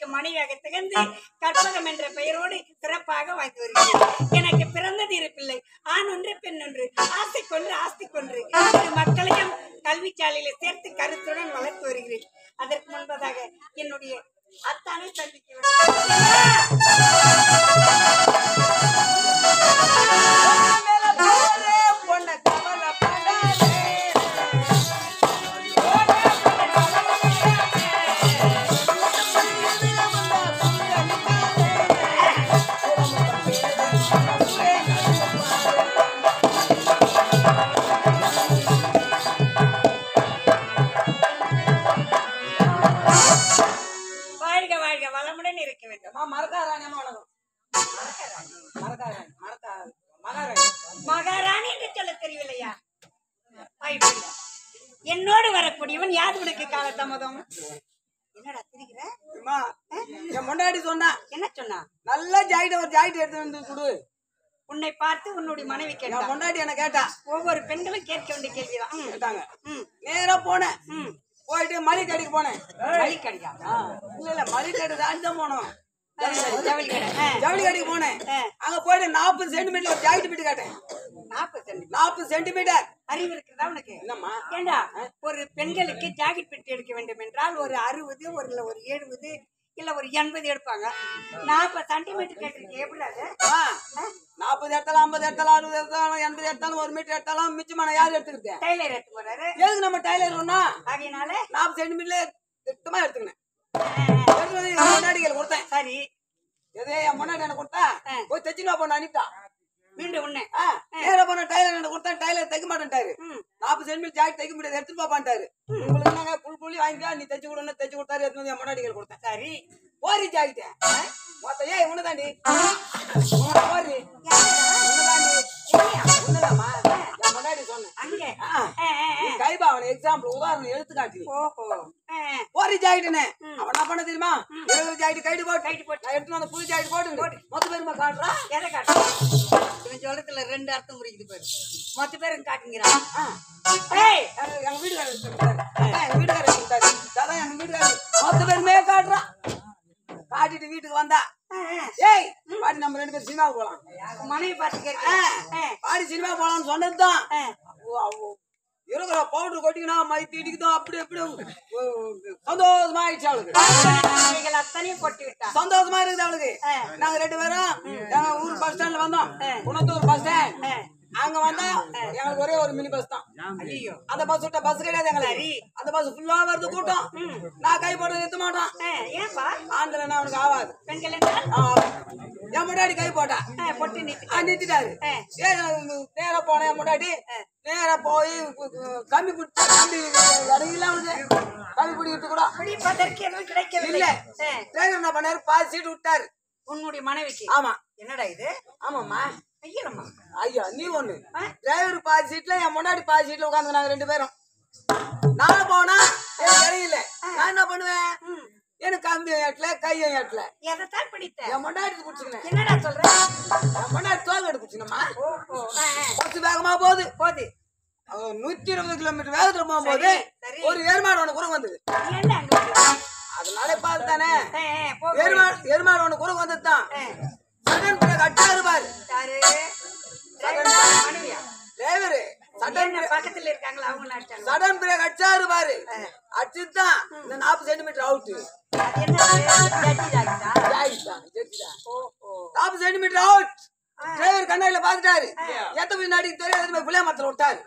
மனைவியாக திகழ்ந்து கற்பகம் என்ற பெயரோடு சிறப்பாக வாழ்ந்து வருகிறேன் எனக்கு பிறந்தது இரு பிள்ளை ஆண் ஒன்று பெண் ஒன்று ஆசை கொன்று ஆஸ்தி கொன்று இரு மக்களையும் கல்வி சாலையில சேர்த்து கருத்துடன் வளர்த்து வருகிறேன் அதற்கு முன்பதாக என்னுடைய அத்தானை சந்திக்க வேண்டும். வாழ்க வாழ்க வளமுடன் இருக்க வேண்டும் மகாராணி என்று சொல்ல தெரியவில்லையா வாய்ப்பில்லை. என்னோடு வரக்கூடியவன் யார் உனக்கு காலதாமதம் என்னடா திரிகிற என் முன்னாடி சொன்னா என்ன சொன்னா நல்ல ஜாக்கெட் ஒரு ஜாக்கெட் எடுத்து வந்து கொடு உன்னை பார்த்து உன்னுடைய மனைவி என் கேட்டா முன்னாடி என்ன கேட்டா ஒவ்வொரு பெண்களும் கேட்க வேண்டிய கேள்விதான் ம், கேட்டாங்க ம், நேரா போனேன் ம். போயிட்டு மளிகை கடைக்கு போனேன் வழி கடிதா ஆ, இல்ல இல்ல மளிகை கடை தான் தான் போனோம் ஜவுளி கடை ஆ, ஜவுளி கடைக்கு போனேன் ஆ. அங்க போயிட்டு நாற்பது சென்டிமீட்டர் ஒரு ஜாக்கெட் பிட்டு கேட்டேன் நாற்பது சென்டி நாற்பது சென்டிமீட்டர் அறிவு இருக்குதா உனக்கு என்னம்மா ஏண்டா ஒரு பெண்களுக்கு ஜாக்கெட் பெட்டி எடுக்க வேண்டும் என்றால் ஒரு அறுபது ஒரு இல்ல ஒரு எழுபது இல்ல ஒரு எண்பது எடுப்பாங்க நாற்பது சென்டிமீட்டர் கேட்டிருக்கேன் எப்படி அது ஆ, நாற்பது எடுத்தாலும் ஐம்பது எடுத்தாலும் அறுபது எடுத்தாலும் எண்பது எடுத்தாலும் ஒரு மீட்டர் எடுத்தாலும் மிச்சமான யார் எடுத்துக்கிட்டேன் டைலர் எடுத்து போறாரு எதுக்கு நம்ம டைலர் ஒண்ணா ஆகையினால நாற்பது சென்டிமீட்டர் திட்டமா எடுத்துக்கினேன் ஆ, எடுத்து வந்து என் முன்னாடிகள் கொடுத்தேன் சரி எதே என் முன்னாடி எனக்கு கொடுத்தா ஆ. போய் தைச்சுனா போன அனுப்பிட்டா மீண்டும் ஒண்ணு ஆ, நேரா போன டைலர் எனக்கு கொடுத்தா டைலர் தைக்க மாட்டேன்ட்டாரு ம். நாற்பது சென்டிமீட்டர் ஜாக்கெட் தைக்க முடியாது எடுத்துட்டு பாப்பான்ட்டாரு உங்களுக்கு என்னங்க புல் புள்ளி வாங்கிக்கா நீ தைச்சு கொடுன்னு தைச்சு கொடுத்தாரு எடுத்து வந்து என் முன்னாடிகள் கொடுத்தேன் சரி போரி ஜாக்கெட் மொத்தம் ஏய் உன்னதாண்டி போரி உன்னதாண்டி உன்னதாம்மா என் முன்னாடி சொன்னேன் அங்க ஆ. ஆ, ஆ, நீ ஆ. கைபாவன எக்ஸாம்பிள் உதாரணம் எடுத்து காட்டி ஓஹோ ஆ, ஆ. போரி ஜாக்கெட்டுனே அவன் என்ன பண்ண தெரியுமா இருபது ஜாக்கெட் கைட்டு போட்டு கைட்டு போட்டு. நான் எடுத்து வந்து புது ஜாக்கெட் போட்டு மொத்த பேருமா காட்டுறா எதை காட்டுறா இவன் சொல்லத்துல ரெண்டு அர்த்தம் புரியுது பாரு மொத்த பேரும் காட்டுங்கிறான் ஆ. ஏய் எங்க எங்க வீட்டுக்காரர் சொல்லிட்டாரு. அதான் எங்க வீட்டுக்காரர் சொல்லிட்டாரு. அதான் எங்க வீட்டுக்காரர் மொத்த பேருமே காட்டுறா. காட்டிட்டு வீட்டுக்கு வந்தா ஆ, ஆ. ஏய் பாடி நம்ம ரெண்டு பேரும் சினிமாவுக்கு போலாம் உன் மனைவி பார்த்து ஆ, கேட்க பாடி சினிமா போலாம்னு சொன்னதுதான் ஆ. அவ- அவ இருக்கிற பவுடர் கொட்டிக்கினா மை தீடிக்குதோ அப்படி இப்படி ஓ, சந்தோஷமா ஆயிடுச்சு அவளுக்கு நீங்கள் அத்தனையும் கொட்டி விட்டா சந்தோஷமா இருக்குது அவளுக்கு ஆ. நாங்க ரெண்டு பேரும் எங்க ஊர் பஸ் ஸ்டாண்ட்ல வந்தோம் குணத்தூர் பஸ் ஸ்டாண்ட் ஆ. அங்க வந்தா எங்களுக்கு ஒரே ஒரு மினி பஸ் தான் ஐயோ அந்த பஸ் விட்ட பஸ் கிடையாது எங்களுக்கு அந்த பஸ் ஃபுல்லா வருது கூட்டம் நான் கை போட்டு நிறுத்த மாட்டான் ஆ, ஏன்பா ஆந்திர அவனுக்கு ஆகாது பெண்கள் என்றால் ஆ, என் முன்னாடி கை போட்டா ஆ, பொட்டு நீட்டு ஆ, நிறுத்திட்டாரு ஆ. ஏ, நான் நேரா போனேன் என் முன்னாடி நேரா போய் கு- கு- கம்பி பிடிச்ச கம்பி இறங்கல அவனுக்கு கம்பி பிடிக்கிறது கூட அப்படி பதற்கு எதுவும் கிடைக்கவில்லை இல்ல ஆ, டிரைவர் என்ன பண்ணாரு பாதி சீட்டு விட்டாரு உன்னுடைய மனைவிக்கு ஆமா என்னடா இது ஆமாம்மா ஐயரம்மா ஐயா நீ ஒண்ணு டிரைவர் பாதி சீட்ல என் முன்னாடி பாதி சீட்ல உட்காந்து நாங்க ரெண்டு பேரும் நான் போனா எனக்கு இடையில நான் என்ன பண்ணுவேன் எனக்கு கம்பியும் ஏட்டல கையும் ஏட்டல எதைத்தான் பிடித்த என் முன்னாடி குடிச்சுக்கினேன் என்னடா சொல்ற என் முன்னாடி தோல் கட்டு குடிச்சுக்கணுமா ஓஹோ ஆ, ஆ. பஸ் வேகமா போகுது போது அவன் நூத்தி இருபது கிலோமீட்டர் வேகத்துல போகும்போது சரி, சரி. ஒரு ஏர்மாடு ஒண்ணு குறுக்கு வந்தது ஏன்டா அங்க வந்து? அதனால பார்த்தானே ஆ, ஆ, போ, போ. ஏர்மாடு ஏர்மாடு ஒண்ணு குறுக்கு வந்தது தான் ஆ, சடன் பிரேக் அட்டா இருப்பாரு யாரு டிரைவர் மனைவியா டிரைவரு சடன் என்ன பக்கத்துல இருக்காங்களா அவங்க நாட்டாங்க சடன் பிரேக் அடிச்சா இருப்பாரு அடிச்சுதான் இந்த நாற்பது சென்டிமீட்டர் அவுட் அது என்ன ஜட்டி ஜாக்கிட்டா ஓஹோ நாற்பது சென்டிமீட்டர் அவுட் டிரைவர் கண்ணாடியில பாத்துட்டாரு எத்த போய் நாடி தெரியாது புளிய மரத்துல விட்டாரு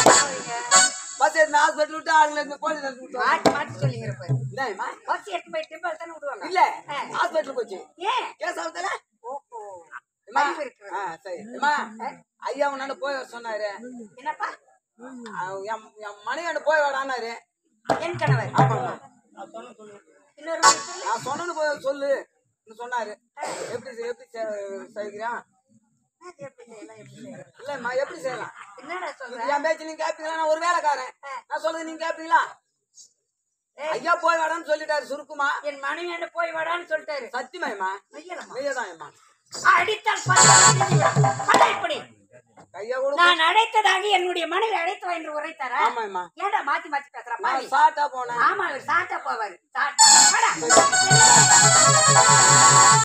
பஸ் எடுத்து ஹாஸ்பிட்டல் விட்டு ஆளுங்க எடுத்து போலீஸ் எடுத்து விட்டாரு மாட்டி மாட்டி சொல்லிங்கிற பாரு என்னம்மா? பஸ் எடுத்து போய் டிம்பல் தானே விடுவாங்க இல்ல ஹாஸ்பிட்டல் போச்சு ஏன் கேஸ் ஆகுதுல ஓஹோ அம்மா, அறிவு இருக்கிறது. ஆ, சரி. அம்மா, ஐயா உன்னாண்ட போய் வர சொன்னாரு என்னப்பா அவன் என் என் மனைவியாண்ட போய் வாடான்னாரு என் கணவர் ஆமாம்மா. இன்னொரு முறை சொல்லு நான் சொன்னது போய் சொல்லு சொன்னாரு எப்படி செய்- எப்படி செய்- செய்கிறான் அது எப்படி செய்யலாம், எப்படி செய்யலாம்? இல்லம்மா எப்படி செய்யலாம் என்னடா சொல்ற இது என் பேச்சு நீங்க கேட்பீங்களா நான் ஒரு வேலைக்காரன் நான் சொல்றது நீங்க கேட்பீங்களா ஐயா போய் வாடான்னு சொல்லிட்டாரு சுருக்குமா என் மனைவியாண்ட போய் வாடான்னு சொல்லிட்டாரு சத்தியமாயம்மா ஐயலம்மா மெய்யதான் அம்மா அடித்தால் பல்லு இப்படி கைய கொடு நான் அழைத்ததாக என்னுடைய மனைவி அழைத்து வா என்று உரைத்தாரா ஆமாம்மா ஏன்டா மாத்தி மாத்தி பேசுற பாவி நான் சாட்டா போனேன் ஆமா அவர் சாட்டா போவாரு சாட்டா வாடா.